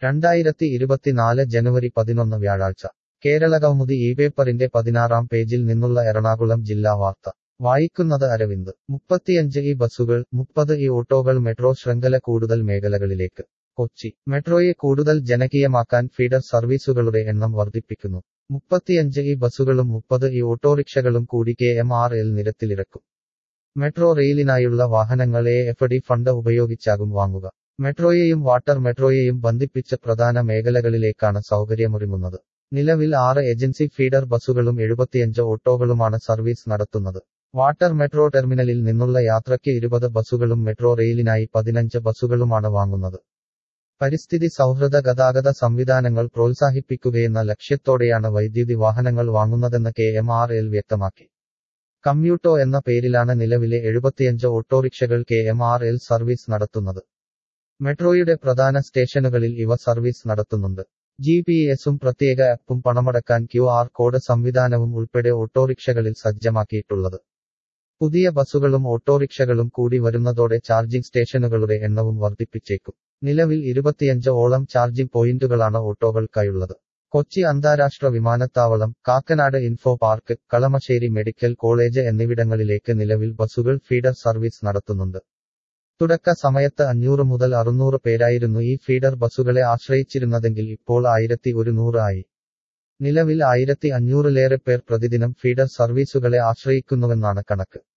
രണ്ടായിരത്തി ഇരുപത്തിനാല് ജനുവരി പതിനൊന്ന് വ്യാഴാഴ്ച കേരളകൗമുദി ഈ പേപ്പറിന്റെ പതിനാറാം പേജിൽ നിന്നുള്ള എറണാകുളം ജില്ലാ വാർത്ത വായിക്കുന്നത് അരവിന്ദ് മുപ്പത്തിയഞ്ച് ഈ ബസ്സുകൾ മുപ്പത് ഈ ഓട്ടോകൾ മെട്രോ ശൃംഖല കൂടുതൽ മേഖലകളിലേക്ക് കൊച്ചി മെട്രോയെ കൂടുതൽ ജനകീയമാക്കാൻ ഫീഡർ സർവീസുകളുടെ എണ്ണം വർദ്ധിപ്പിക്കുന്നു മുപ്പത്തിയഞ്ച് ഈ ബസ്സുകളും മുപ്പത് ഈ ഓട്ടോറിക്ഷകളും കൂടി കെ എം ആർ എൽ നിരത്തിലിറക്കും മെട്രോ റെയിലിനായുള്ള വാഹനങ്ങൾ എ എഫ് ഡി ഫണ്ട് ഉപയോഗിച്ചാകും വാങ്ങുക മെട്രോയെയും വാട്ടർ മെട്രോയെയും ബന്ധിപ്പിച്ച് പ്രധാന മേഖലകളിലേക്കാണ് സൗകര്യമൊരുങ്ങുന്നത് നിലവിൽ ആറ് ഏജൻസി ഫീഡർ ബസ്സുകളും എഴുപത്തിയഞ്ച് ഓട്ടോകളുമാണ് സർവീസ് നടത്തുന്നത് വാട്ടർ മെട്രോ ടെർമിനലിൽ നിന്നുള്ള യാത്രയ്ക്ക് ഇരുപത് ബസ്സുകളും മെട്രോ റെയിലിനായി പതിനഞ്ച് ബസ്സുകളുമാണ് വാങ്ങുന്നത് പരിസ്ഥിതി സൗഹൃദ ഗതാഗത സംവിധാനങ്ങൾ പ്രോത്സാഹിപ്പിക്കുകയെന്ന ലക്ഷ്യത്തോടെയാണ് വൈദ്യുതി വാഹനങ്ങൾ വാങ്ങുന്നതെന്ന് കെ എം ആർ എൽ വ്യക്തമാക്കി കമ്മ്യൂട്ടോ എന്ന പേരിലാണ് നിലവിലെ എഴുപത്തിയഞ്ച് ഓട്ടോറിക്ഷകൾ K M R L service നടത്തുന്നത് മെട്രോയുടെ പ്രധാന സ്റ്റേഷനുകളിൽ ഇവ സർവീസ് നടത്തുന്നുണ്ട് ജി പി എസും പ്രത്യേക ആപ്പും പണമടക്കാൻ ക്യു ആർ കോഡ് സംവിധാനവും ഉൾപ്പെടെ ഓട്ടോറിക്ഷകളിൽ സജ്ജമാക്കിയിട്ടുള്ളത് പുതിയ ബസ്സുകളും ഓട്ടോറിക്ഷകളും കൂടി വരുന്നതോടെ ചാർജിംഗ് സ്റ്റേഷനുകളുടെ എണ്ണവും വർദ്ധിപ്പിച്ചേക്കും നിലവിൽ ഇരുപത്തിയഞ്ച് ഓളം ചാർജിംഗ് പോയിന്റുകളാണ് ഓട്ടോകൾക്കായുള്ളത് കൊച്ചി അന്താരാഷ്ട്ര വിമാനത്താവളം Kakkanad info park Kalamassery medical college എന്നിവിടങ്ങളിലേക്ക് നിലവിൽ ബസ്സുകൾ ഫീഡർ സർവീസ് നടത്തുന്നുണ്ട് തുടക്ക സമയത്ത് അഞ്ഞൂറ് മുതൽ അറുന്നൂറ് പേരായിരുന്നു ഈ ഫീഡർ ബസ്സുകളെ ആശ്രയിച്ചിരുന്നതെങ്കിൽ ഇപ്പോൾ ആയിരത്തി ഒരുന്നൂറ് ആയി നിലവിൽ ആയിരത്തി അഞ്ഞൂറിലേറെ പേർ പ്രതിദിനം ഫീഡർ സർവീസുകളെ ആശ്രയിക്കുന്നുവെന്നാണ് കണക്ക്